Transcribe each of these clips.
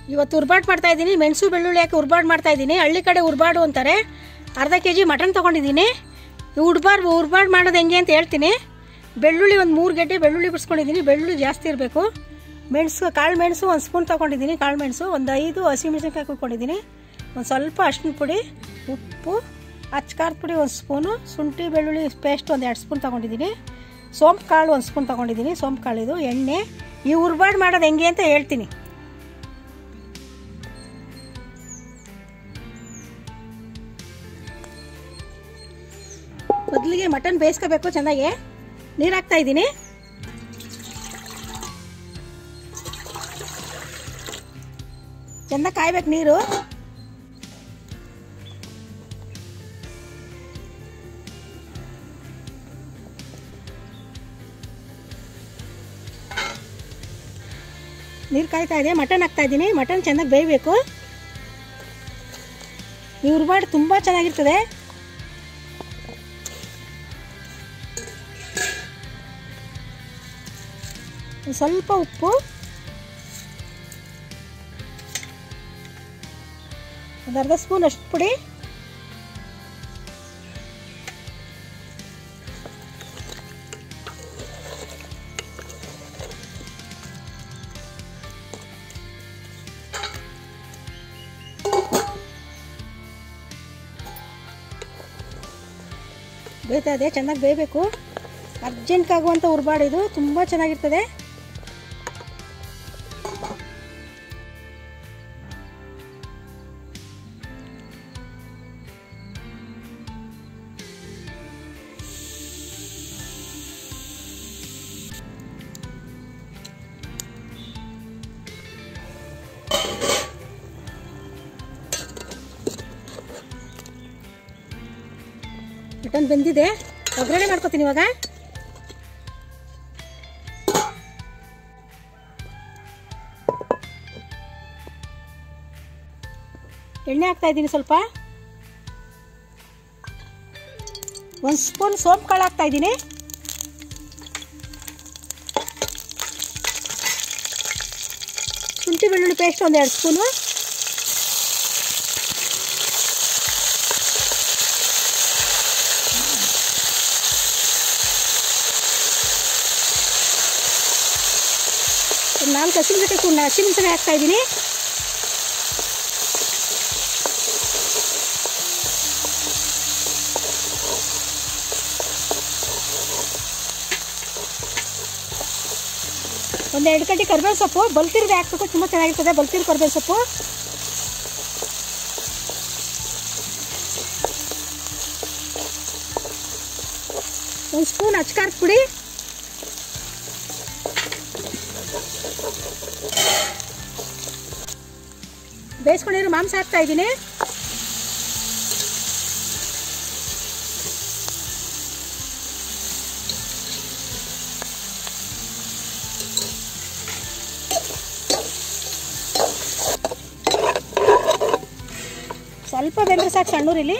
ಇವತ್ತು ಉರ್ಬಾಟ್ ಮಾಡ್ತಾ ಇದ್ದೀನಿ ಮೆಣಸು ಬೆಳ್ಳುಳ್ಳಿ ಹಾಕಿ ಉರ್ಬಾಟ್ ಮಾಡ್ತಾ ಇದ್ದೀನಿ ಹಳ್ಳಿ ಕಡೆ ಉರ್ಬಾಡು ಅಂತಾರೆ ಅರ್ಧ ಕೆ ಜಿ ಮಟನ್ ತೊಗೊಂಡಿದ್ದೀನಿ ಉಡ್ಬಾರ್ ಉರ್ಬಾಡ್ ಮಾಡೋದು ಹೆಂಗೆ ಅಂತ ಹೇಳ್ತೀನಿ ಬೆಳ್ಳುಳ್ಳಿ ಒಂದು ಮೂರು ಗಡ್ಡೆ ಬೆಳ್ಳುಳ್ಳಿ ಬಿಡಿಸ್ಕೊಂಡಿದ್ದೀನಿ ಬೆಳ್ಳುಳ್ಳಿ ಜಾಸ್ತಿ ಇರಬೇಕು ಮೆಣಸು ಕಾಳು ಮೆಣಸು ಒಂದು ಸ್ಪೂನ್ ತೊಗೊಂಡಿದ್ದೀನಿ ಕಾಳು ಮೆಣಸು ಒಂದು ಐದು ಹಸಿಮೆಣಸಿನ್ಕಾಯಿ ಕುಟ್ಕೊಂಡಿದ್ದೀನಿ ಒಂದು ಸ್ವಲ್ಪ ಅರ್ಶಿನ ಪುಡಿ ಉಪ್ಪು ಅಚ್ಕಾರದ ಪುಡಿ ಒಂದು ಸ್ಪೂನು ಶುಂಠಿ ಬೆಳ್ಳುಳ್ಳಿ ಪೇಸ್ಟ್ ಒಂದು ಎರಡು ಸ್ಪೂನ್ ತೊಗೊಂಡಿದ್ದೀನಿ ಸೋಂಪು ಕಾಳು ಒಂದು ಸ್ಪೂನ್ ತೊಗೊಂಡಿದ್ದೀನಿ ಸೋಂಪು ಕಾಳಿದು ಎಣ್ಣೆ ಈ ಉರ್ಬಾಡ್ ಮಾಡೋದು ಹೆಂಗೆ ಅಂತ ಹೇಳ್ತೀನಿ ಮೊದಲಿಗೆ ಮಟನ್ ಬೇಯಿಸ್ಕೋಬೇಕು ಚೆನ್ನಾಗಿ ನೀರು ಹಾಕ್ತಾ ಇದ್ದೀನಿ ಚೆನ್ನಾಗಿ ಕಾಯ್ಬೇಕು ನೀರು ನೀರು ಕಾಯ್ತಾ ಇದೆ ಮಟನ್ ಹಾಕ್ತಾ ಇದ್ದೀನಿ ಮಟನ್ ಚೆನ್ನಾಗಿ ಬೇಯಬೇಕು ಈ ಉರ್ಬಾಡ್ ತುಂಬ ಚೆನ್ನಾಗಿರ್ತದೆ ಒಂದ್ ಸ್ವಲ್ಪ ಉಪ್ಪು ಒಂದು ಅರ್ಧ ಸ್ಪೂನ್ ಅಷ್ಟು ಪುಡಿ ಬೇಯ್ತಾ ಇದೆ ಚೆನ್ನಾಗಿ ಬೇಯಬೇಕು ಅರ್ಜೆಂಟ್ ಆಗುವಂಥ ಉರ್ಬಾಡಿದು ತುಂಬ ಚೆನ್ನಾಗಿರ್ತದೆ ಮಟನ್ ಬೆಂದಿದೆ ಒಗ್ಗರಣೆ ಮಾಡ್ಕೊತೀನಿ ಇವಾಗ ಎಣ್ಣೆ ಹಾಕ್ತಾ ಇದ್ದೀನಿ ಸ್ವಲ್ಪ ಒಂದು ಸ್ಪೂನ್ ಸೋಂಪು ಕಾಳು ಹಾಕ್ತಾ ಇದ್ದೀನಿ ಶುಂಠಿ ಬೆಳ್ಳುಳ್ಳಿ ಪೇಸ್ಟ್ ಒಂದು ಎರಡು ಸ್ಪೂನು ಒಂದು ನಾಲ್ಕು ಹಸಿಮೆಣಸಿನಕಾಯಿ ಕುಣ್ಣ ಹಸಿಮೆಣಸಿನಕಾಯಿ ಹಾಕ್ತಾ ಇದ್ದೀನಿ ಒಂದು ಎರಡು ಕಡ್ಡಿ ಕರಿಬೇವು ಸೊಪ್ಪು ಬಲ್ತಿರ್ದೆ ಹಾಕ್ಬೇಕು ತುಂಬ ಚೆನ್ನಾಗಿರ್ತದೆ ಬಲ್ತಿರ್ ಕರಿಬೇವು ಸೊಪ್ಪು ಒಂದು ಸ್ಪೂನ್ ಅಚ್ಕಾರದ ಪುಡಿ ಬೇಯಿಸ್ಕೊಂಡಿರೋ ಮಾಂಸ ಹಾಕ್ತಾ ಇದ್ದೀನಿ ಸ್ವಲ್ಪ ಬೆಂದ್ರೆ ಸಾಕು ಸಣ್ಣೂರಿಲಿ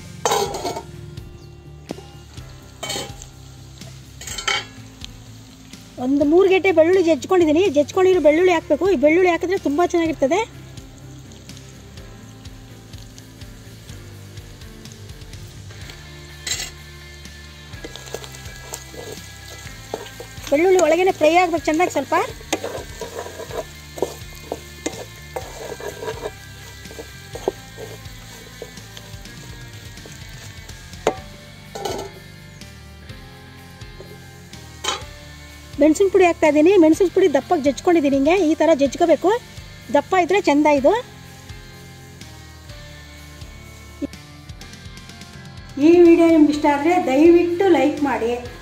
ಒಂದು ಮೂರು ಗಂಟೆ ಬೆಳ್ಳುಳ್ಳಿ ಜಜ್ಕೊಂಡಿದ್ದೀನಿ ಜಜ್ಕೊಂಡಿರೋ ಬೆಳ್ಳುಳ್ಳಿ ಹಾಕಬೇಕು ಈ ಬೆಳ್ಳುಳ್ಳಿ ಹಾಕಿದ್ರೆ ತುಂಬ ಚೆನ್ನಾಗಿರ್ತದೆ ಬೆಳ್ಳುಳ್ಳಿ ಒಳಗೇನೆ ಫ್ರೈ ಆಗ್ಬೇಕು ಚೆನ್ನಾಗಿ ಸ್ವಲ್ಪ ಮೆಣಸಿನ ಪುಡಿ ಹಾಕ್ತಾ ಇದ್ದೀನಿ ಮೆಣಸಿನ ಪುಡಿ ದಪ್ಪಗೆ ಜಜ್ಕೊಂಡಿದ್ದೀನಿ ಹಿಂಗೆ ಈ ಥರ ಜಜ್ಕೋಬೇಕು ದಪ್ಪ ಇದ್ರೆ ಚೆಂದ ಇದು ಈ ವಿಡಿಯೋ ನಿಮ್ಗೆ ಇಷ್ಟ ಆದರೆ ದಯವಿಟ್ಟು ಲೈಕ್ ಮಾಡಿ